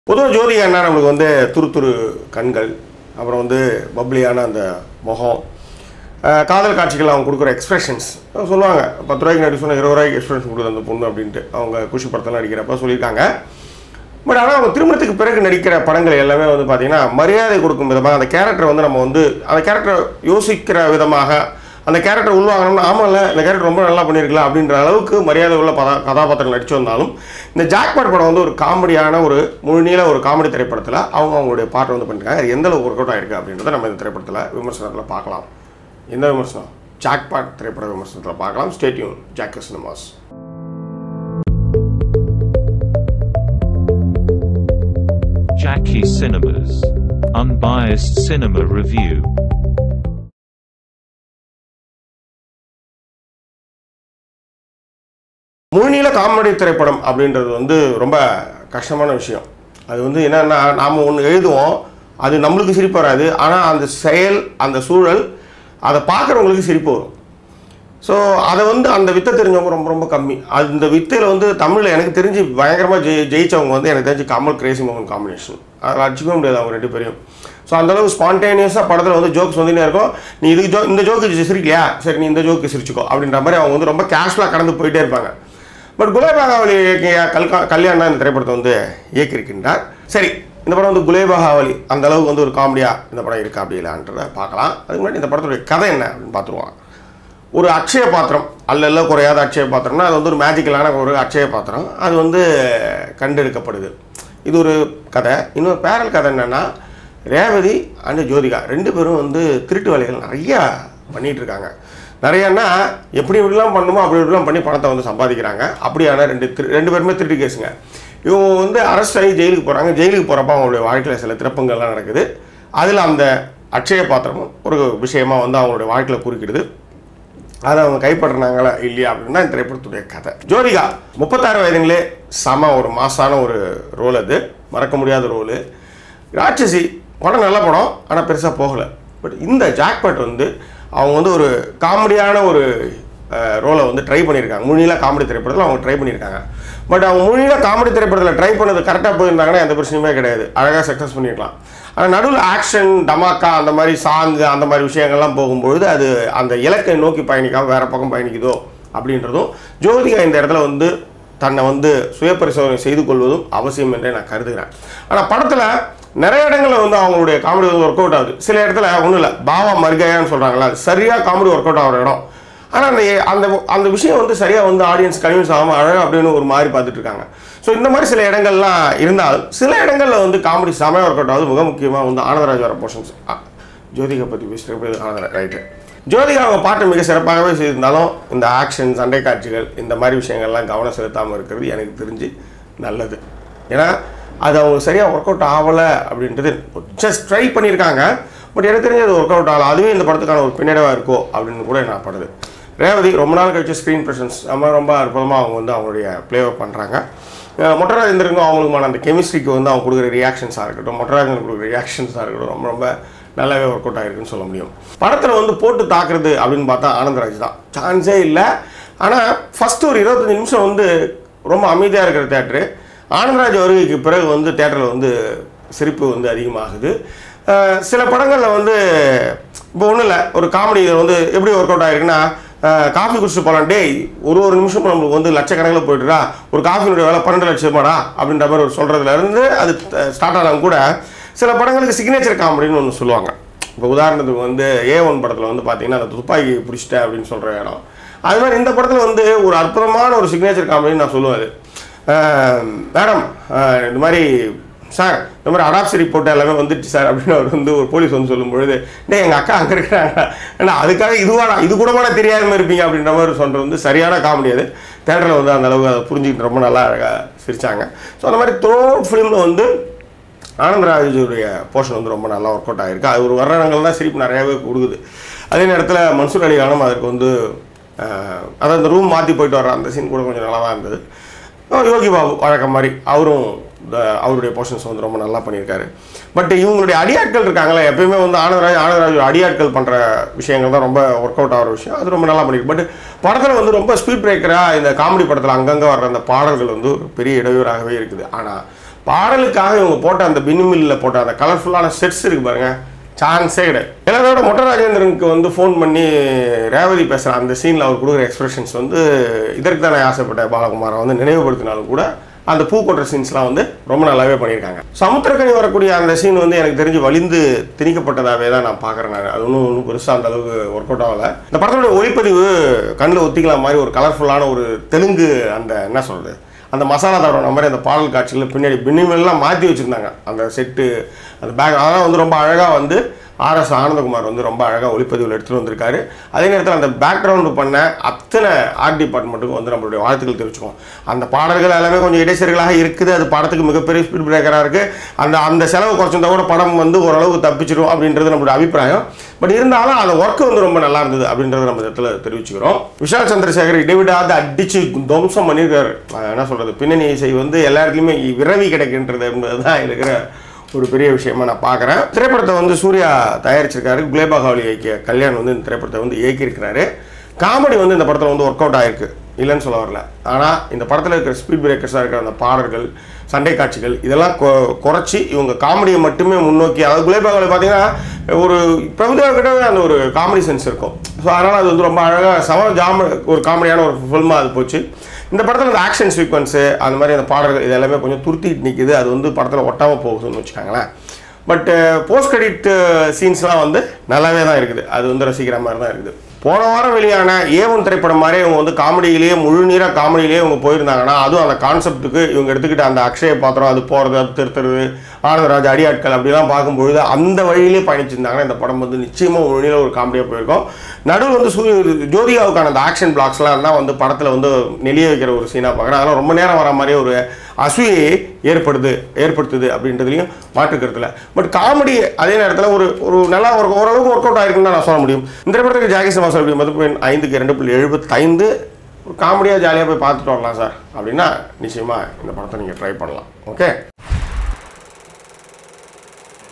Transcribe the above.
பொதுவாக ஜோதிகா என்ன நம்மளுக்கு வந்து துரு துரு கண்கள் அப்புறம் வந்து பப்ளியான அந்த முகம் அஹ், காதல் காட்சிகள் அவங்க கொடுக்குற எக்ஸ்பிரஷன்ஸ் சொல்லுவாங்க பத்து ரூபாய்க்கு நடிச்சு சொன்னால் இருபது ரூபாய்க்கு எக்ஸ்பிரஷன் கொடுக்குது அந்த பொண்ணு அப்படின்ட்டு அவங்க குஷி படத்தெல்லாம் நடிக்கிறப்ப சொல்லியிருக்காங்க பட் ஆனால் அவங்க திருமணத்துக்கு பிறகு நடிக்கிற படங்கள் எல்லாமே வந்து பார்த்தீங்கன்னா மரியாதை கொடுக்கும் விதமாக அந்த கேரக்டர் வந்து நம்ம வந்து அந்த கேரக்டர் யோசிக்கிற விதமாக அந்த கேரக்டர் உள்வாங்கணும்னா ஆமாம்ல இந்த கேரக்டர் ரொம்ப நல்லா பண்ணியிருக்கலாம் அப்படின்ற அளவுக்கு மரியாதை உள்ள பதா கதாபாத்திரம் நடிச்சு வந்தாலும் இந்த ஜாக்பாட் படம் வந்து ஒரு காமெடியான ஒரு முழுநீள ஒரு காமெடி திரைப்படத்தில் அவங்க அவங்களுடைய பாட்டை வந்து பண்ணியிருக்காங்க அது எந்த அளவுக்கு ஒர்க் அவுட் ஆயிருக்கு அப்படின்றத நம்ம இந்த திரைப்படத்தில் விமர்சனத்தில் பார்க்கலாம் எந்த விமர்சனம் ஜாக்பாட் திரைப்பட விமர்சனத்தில் பார்க்கலாம் stay tuned Jackie Cinemas Jackie Cinemas. Unbiased Cinema Review. முழுநீள காமெடி திரைப்படம் அப்படின்றது வந்து ரொம்ப கஷ்டமான விஷயம் அது வந்து என்னன்னா நாம் ஒன்று எழுதுவோம் அது நம்மளுக்கு சிரிப்பு வராது ஆனால் அந்த செயல் அந்த சூழல் அதை பார்க்குறவங்களுக்கு சிரிப்பு வரும் ஸோ அதை வந்து அந்த வித்தை தெரிஞ்சவங்க ரொம்ப ரொம்ப கம்மி அந்த வித்தையில் வந்து தமிழில் எனக்கு தெரிஞ்சு பயங்கரமாக ஜெயி ஜெயிச்சவங்க வந்து எனக்கு தெரிஞ்சு கமல் கிரேசி மோகன் காம்பினேஷன் அதில் அடிச்சுக்கவே முடியாது அவங்க ரெண்டு பேரையும் ஸோ அந்தளவு ஸ்பான்டேனியஸாக படத்தில் வந்து ஜோக்ஸ் வந்துனே இருக்கும் நீ இதுக்கு ஜோ இந்த ஜோக்கு சிரிக்கலையா சரி நீ இந்த ஜோக்கு சிரிச்சுக்கோ அப்படின்ற மாதிரி அவங்க வந்து ரொம்ப கேஷுவலாக கடந்து போயிட்டே இருப்பாங்க பட் குலேபாகாவலி இயக்கிய கல்கா கல்யாணம் இந்த திரைப்படத்தை வந்து இயக்கியிருக்கின்றார் சரி இந்த படம் வந்து குலேபாகாவலி அந்த அளவுக்கு வந்து ஒரு காமெடியாக இந்த படம் இருக்கா அப்படி இல்லைன்றதை பார்க்கலாம் அதுக்கு முன்னாடி இந்த படத்துடைய கதை என்ன அப்படின்னு பார்த்துருவாங்க ஒரு அட்சய பாத்திரம் அல்ல அல்ல குறையாத அட்சய பாத்திரம்னா அது வந்து ஒரு மேஜிக்கலான ஒரு அட்சய பாத்திரம் அது வந்து கண்டெடுக்கப்படுது இது ஒரு கதை இன்னொரு பேரல் கதை என்னென்னா ரேவதி அண்ட் ஜோதிகா ரெண்டு பேரும் வந்து திருட்டு வேலைகள் நிறையா பண்ணிகிட்டு இருக்காங்க நிறையன்னா எப்படி இப்படிலாம் பண்ணுமோ அப்படி இப்படிலாம் பண்ணி பணத்தை வந்து சம்பாதிக்கிறாங்க அப்படியான ரெண்டு திரு ரெண்டு பேருமே திருட்டு கேஸுங்க இவங்க வந்து அரெஸ்ட் ஆகி ஜெயிலுக்கு போகிறாங்க ஜெயிலுக்கு போகிறப்ப அவங்களுடைய வாழ்க்கையில் சில திருப்பங்கள்லாம் நடக்குது அதில் அந்த அட்சய பாத்திரமும் ஒரு விஷயமா வந்து அவங்களுடைய வாழ்க்கையில் குறுக்கிடுது அதை அவங்க கைப்பற்றினாங்களா இல்லையா அப்படின்னு தான் இந்த திரைப்படத்துடைய கதை ஜோதிகா முப்பத்தாறு வயதுங்களே செம ஒரு மாசான ஒரு ரோல் அது மறக்க முடியாத ரோலு ராட்சசி படம் நல்ல படம் ஆனால் பெருசாக போகலை பட் இந்த ஜாக்பாட் வந்து அவங்க வந்து ஒரு காமெடியான ஒரு ரோலை வந்து ட்ரை பண்ணியிருக்காங்க முழுநீள காமெடி திரைப்படத்தில் அவங்க ட்ரை பண்ணியிருக்காங்க பட் அவங்க முழுநீள காமெடி திரைப்படத்தில் ட்ரை பண்ணது கரெக்டாக போயிருந்தாங்கன்னா எந்த பிரச்சனையுமே கிடையாது அழகாக சக்ஸஸ் பண்ணியிருக்கலாம் ஆனால் நடுவில் ஆக்ஷன் டமாக்கா அந்த மாதிரி சாங்கு அந்த மாதிரி விஷயங்கள்லாம் போகும்பொழுது அது அந்த இலக்கை நோக்கி பயணிக்காமல் வேறு பக்கம் பயணிக்குதோ அப்படின்றதும் ஜோதிகா இந்த இடத்துல வந்து தன்னை வந்து சுய பரிசோதனை செய்து கொள்வதும் அவசியம் என்றே நான் கருதுகிறேன் ஆனால் படத்தில் நிறைய இடங்களில் வந்து அவங்களுடைய காமெடி வந்து ஒர்க் அவுட் ஆகுது சில இடத்துல ஒன்றும் இல்லை பாவா மர்கையான்னு சொல்கிறாங்களா சரியாக காமெடி ஒர்க் அவுட் ஆகிற இடம் ஆனால் அந்த அந்த அந்த விஷயம் வந்து சரியாக வந்து ஆடியன்ஸ் கன்வின்ஸ் ஆகாமல் அழகாக அப்படின்னு ஒரு மாதிரி பார்த்துட்டு இருக்காங்க ஸோ இந்த மாதிரி சில இடங்கள்லாம் இருந்தால் சில இடங்களில் வந்து காமெடி செமையாக ஒர்க் அவுட் ஆகுது மிக முக்கியமாக வந்து ஆனந்தராஜ் வர போர்ஷன்ஸ் ஜோதிகா பற்றி பேசுகிறப்ப ஆனந்தராஜ் ரைட்டு ஜோதிகா அவங்க பாட்டு மிக சிறப்பாகவே செய்திருந்தாலும் இந்த ஆக்ஷன் சண்டை காட்சிகள் இந்த மாதிரி விஷயங்கள்லாம் கவனம் செலுத்தாமல் இருக்கிறது எனக்கு தெரிஞ்சு நல்லது ஏன்னா அது அவங்க சரியாக ஒர்க் அவுட் ஆகலை அப்படின்றது ஜஸ்ட் ட்ரை பண்ணியிருக்காங்க பட் எனக்கு தெரிஞ்சு அது ஒர்க் அவுட் ஆகலை அதுவே இந்த படத்துக்கான ஒரு பின்னடைவாக இருக்கோ அப்படின்னு கூட நான் படுது ரேவதி ரொம்ப நாள் கழிச்சு ஸ்க்ரீன் ப்ரெசன்ஸ் ரொம்ப ரொம்ப அற்புதமாக அவங்க வந்து அவங்களுடைய ப்ளே பண்ணுறாங்க மொட்டராஜேந்திரனுக்கும் அவங்களுக்குமான அந்த கெமிஸ்ட்ரிக்கு வந்து அவங்க கொடுக்குற ரியாக்ஷன்ஸாக இருக்கட்டும் மொட்டராஜேந்திரன் கொடுக்குற ரியாக்ஷன்ஸாக இருக்கட்டும் ரொம்ப ரொம்ப நல்லாவே ஒர்க் அவுட் ஆகிருக்குன்னு சொல்ல முடியும் படத்தில் வந்து போட்டு தாக்குறது அப்படின்னு பார்த்தா ஆனந்தராஜ் தான் சான்ஸே இல்லை ஆனால் ஃபஸ்ட்டு ஒரு இருபத்தஞ்சி நிமிஷம் வந்து ரொம்ப அமைதியாக இருக்கிற தேட்டரு ஆனந்தராஜ் வருகைக்கு பிறகு வந்து தேட்டரில் வந்து சிரிப்பு வந்து அதிகமாகுது அஹ் சில படங்களில் வந்து இப்போ ஒன்றும் இல்லை ஒரு காமெடி வந்து எப்படி ஒர்க் அவுட் ஆகிருக்குன்னா காஃபி குடிச்சிட்டு போகலாம் டேய் ஒரு ஒரு நிமிஷம் நம்மளுக்கு வந்து லட்சக்கணக்கில் போயிட்டுடா ஒரு காஃபினுடைய வேலை பன்னெண்டு லட்சமாடா அப்படின்ற மாதிரி ஒரு சொல்கிறதுல இருந்து அது ஸ்டார்ட் ஆனாலும் கூட சில படங்களுக்கு சிக்னேச்சர் காமெடின்னு ஒன்று சொல்லுவாங்க இப்போ உதாரணத்துக்கு வந்து ஏ ஒன் படத்தில் வந்து பார்த்தீங்கன்னா அந்த துப்பாக்கி பிடிச்சிட்டேன் அப்படின்னு சொல்கிற இடம் அது மாதிரி இந்த படத்தில் வந்து ஒரு அற்புதமான ஒரு சிக்னேச்சர் காமெடின்னு நான் சொல்லுவேன் அது அஹ் மேடம் அஹ் இந்த மாதிரி சார் இந்த மாதிரி அடாப்சி ரிப்போர்ட் எல்லாமே வந்துடுச்சு சார் அப்படின்னு அவர் வந்து ஒரு போலீஸ் வந்து சொல்லும் பொழுது டேய் எங்கள் அக்கா அங்கே இருக்கிறாங்க ஏன்னா அதுக்காக இதுவாடா இது கூட கூட தெரியாமல் இருப்பீங்க அப்படின்ற மாதிரி சொல்கிறது வந்து சரியான காமெடி அது தேட்டரில் வந்து அந்த அளவுக்கு அதை புரிஞ்சுக்கிட்டு ரொம்ப நல்லா அழகாக சிரிச்சாங்க ஸோ அந்த மாதிரி த்ரோ ஃபிலிமில் வந்து ஆனந்தராஜுடைய போர்ஷன் வந்து ரொம்ப நல்லா ஒர்க் அவுட் ஆகிருக்கு அது ஒரு வர்ணங்கள் தான் சிரிப்பு நிறையாவே கொடுக்குது அதே நேரத்தில் மன்சூர் அலி கானம் அதற்கு வந்து அஹ், அதாவது அந்த ரூம் மாற்றி போயிட்டு வர்ற அந்த சீன் கூட கொஞ்சம் நல்லா தான் இருந்தது அஹ் யோகி பாபு வழக்கம் மாதிரி அவரும் இந்த அவருடைய போர்ஷன்ஸ் வந்து ரொம்ப நல்லா பண்ணியிருக்காரு பட் இவங்களுடைய அடியாட்கள் இருக்காங்களே எப்பயுமே வந்து ஆனந்தராஜ் ஆனந்தராஜ் அடியாட்கள் பண்ணுற விஷயங்கள் தான் ரொம்ப ஒர்க் அவுட் ஆகிற விஷயம் அது ரொம்ப நல்லா பண்ணியிருக்கு பட் படத்தில் வந்து ரொம்ப ஸ்பீட் பிரேக்கராக இந்த காமெடி படத்தில் அங்கங்கே வர்ற அந்த பாடல்கள் வந்து ஒரு பெரிய இடையூறாகவே இருக்குது ஆனால் பாடலுக்காக இவங்க போட்ட அந்த பின்னிமில்லில் போட்ட அந்த கலர்ஃபுல்லான செட்ஸ் இருக்கு பாருங்க சான்ஸே கிடையாது எல்லாரோட மொட்டை ராஜேந்திரனுக்கு வந்து ஃபோன் பண்ணி ரேவதி பேசுகிற அந்த சீனில் அவர் கொடுக்குற எக்ஸ்பிரஷன்ஸ் வந்து இதற்கு தான் நான் ஆசைப்பட்டேன் பாலகுமாரை வந்து நினைவுபடுத்தினாலும் கூட அந்த பூ கொட்டுற சீன்ஸ்லாம் வந்து ரொம்ப நல்லாவே பண்ணியிருக்காங்க சமுத்திரக்கனி வரக்கூடிய அந்த சீன் வந்து எனக்கு தெரிஞ்சு வலிந்து திணிக்கப்பட்டதாகவே தான் நான் பார்க்குறேன் நான் அது ஒன்றும் ஒன்றும் பெருசாக அந்த அளவுக்கு ஒர்க் அவுட் ஆகலை இந்த படத்தோட ஒளிப்பதிவு கண்ணில் ஒத்திக்கலாம் மாதிரி ஒரு கலர்ஃபுல்லான ஒரு தெலுங்கு அந்த என்ன சொல்கிறது அந்த மசாலா தடவை மாதிரி அந்த பாடல் காட்சியில் பின்னாடி பின்னிமெல்லாம் மாற்றி வச்சுருந்தாங்க அந்த செட்டு அந்த பேக் அதெல்லாம் வந்து ரொம்ப அழகாக வந்து ஆர்எஸ் ஆனந்தகுமார் வந்து ரொம்ப அழகாக ஒளிப்பதிவில் எடுத்துகிட்டு வந்திருக்காரு அதே நேரத்தில் அந்த பேக்ரவுண்டு பண்ண அத்தனை ஆர்ட் டிபார்ட்மெண்ட்டுக்கும் வந்து நம்மளுடைய வாழ்த்துக்கள் தெரிவிச்சுக்கோம் அந்த பாடல்கள் எல்லாமே கொஞ்சம் இடைச்சர்களாக இருக்குது அது படத்துக்கு மிகப்பெரிய ஸ்பீட் பிரேக்கராக இருக்குது அந்த அந்த செலவு குறைச்சிருந்தா கூட படம் வந்து ஓரளவுக்கு தப்பிச்சிடும் அப்படின்றது நம்மளுடைய அபிப்பிராயம் பட் இருந்தாலும் அந்த ஒர்க் வந்து ரொம்ப நல்லா இருந்தது அப்படின்றத நம்ம இந்த இடத்துல தெரிவிச்சுக்கிறோம் விஷால் சந்திரசேகர் இடைவிடாத அடிச்சு துவம்சம் பண்ணியிருக்காரு அஹ் என்ன சொல்கிறது பின்னணி இசை வந்து எல்லா இடத்துலையுமே விரவி கிடைக்கின்றது என்பது தான் இருக்கிற ஒரு பெரிய விஷயமா நான் பார்க்குறேன் திரைப்படத்தை வந்து சூர்யா தயாரிச்சிருக்காரு குலேபாகாவலி இயக்கிய கல்யாண் வந்து இந்த திரைப்படத்தை வந்து இயக்கியிருக்கிறாரு காமெடி வந்து இந்த படத்தில் வந்து ஒர்க் அவுட் ஆயிருக்கு இல்லைன்னு சொல்ல வரல ஆனால் இந்த படத்தில் இருக்கிற ஸ்பீட் பிரேக்கர்ஸாக இருக்கிற அந்த பாடல்கள் சண்டை காட்சிகள் இதெல்லாம் கொ- குறைச்சி இவங்க காமெடியை மட்டுமே முன்னோக்கி அதாவது குலேபாகாவலி பார்த்தீங்கன்னா ஒரு பிரபுதேவா கிட்டவே அந்த ஒரு காமெடி சென்ஸ் இருக்கும் ஸோ அதனால் அது வந்து ரொம்ப அழகாக சம ஜாம ஒரு காமெடியான ஒரு ஃபில்மாக அது போச்சு இந்த படத்தில் அந்த ஆக்ஷன் சீக்வன்ஸு அந்த மாதிரி அந்த பாடல்கள் இது எல்லாமே கொஞ்சம் துருத்திட்டு நிற்கிது அது வந்து படத்தில் ஒட்டாமல் போகுதுன்னு வச்சுக்கோங்களேன் பட் போஸ்ட் கிரெடிட் சீன்ஸ்லாம் வந்து நல்லாவே தான் இருக்குது அது வந்து ரசிக்கிற மாதிரி தான் இருக்குது போன வாரம் வெளியான ஏவன் திரைப்படம் மாதிரி இவங்க வந்து காமெடியிலேயே முழு நீராக காமெடியிலேயே இவங்க போயிருந்தாங்கன்னா அதுவும் அந்த கான்செப்ட்டுக்கு இவங்க எடுத்துக்கிட்ட அந்த அக்ஷய பாத்திரம் அது போகிறது அது திருத்துறது ஆனந்தராஜ் அடியாட்கள் அப்படிலாம் பார்க்கும்பொழுது அந்த வழியிலே பயணிச்சிருந்தாங்கன்னா இந்த படம் வந்து நிச்சயமாக முழு நீள ஒரு காமெடியாக போயிருக்கும் நடுவில் வந்து சூரிய ஜோதிகாவுக்கான அந்த ஆக்ஷன் பிளாக்ஸ்லாம் தான் வந்து படத்தில் வந்து நெளிய வைக்கிற ஒரு சீனாக பார்க்குறேன் அதெல்லாம் ரொம்ப நேரம் வர மாதிரியே ஒரு அசூயை ஏற்படுது ஏற்படுத்துது அப்படின்றதுலையும் மாற்றுக்கிறதுல பட் காமெடி அதே நேரத்தில் ஒரு ஒரு நல்லா ஒரு ஓரளவுக்கு ஒர்க் அவுட் ஆயிருக்குன்னு தான் நான் சொல்ல முடியும் இந்த படத்துக்கு ஜாகி சிவாசனுடைய மதிப்பெண் ஐந்துக்கு ரெண்டு புள்ளி எழுபத்தைந்து ஒரு காமெடியாக ஜாலியாக போய் பார்த்துட்டு வரலாம் சார் அப்படின்னா நிச்சயமாக இந்த படத்தை நீங்கள் ட்ரை பண்ணலாம் ஓகே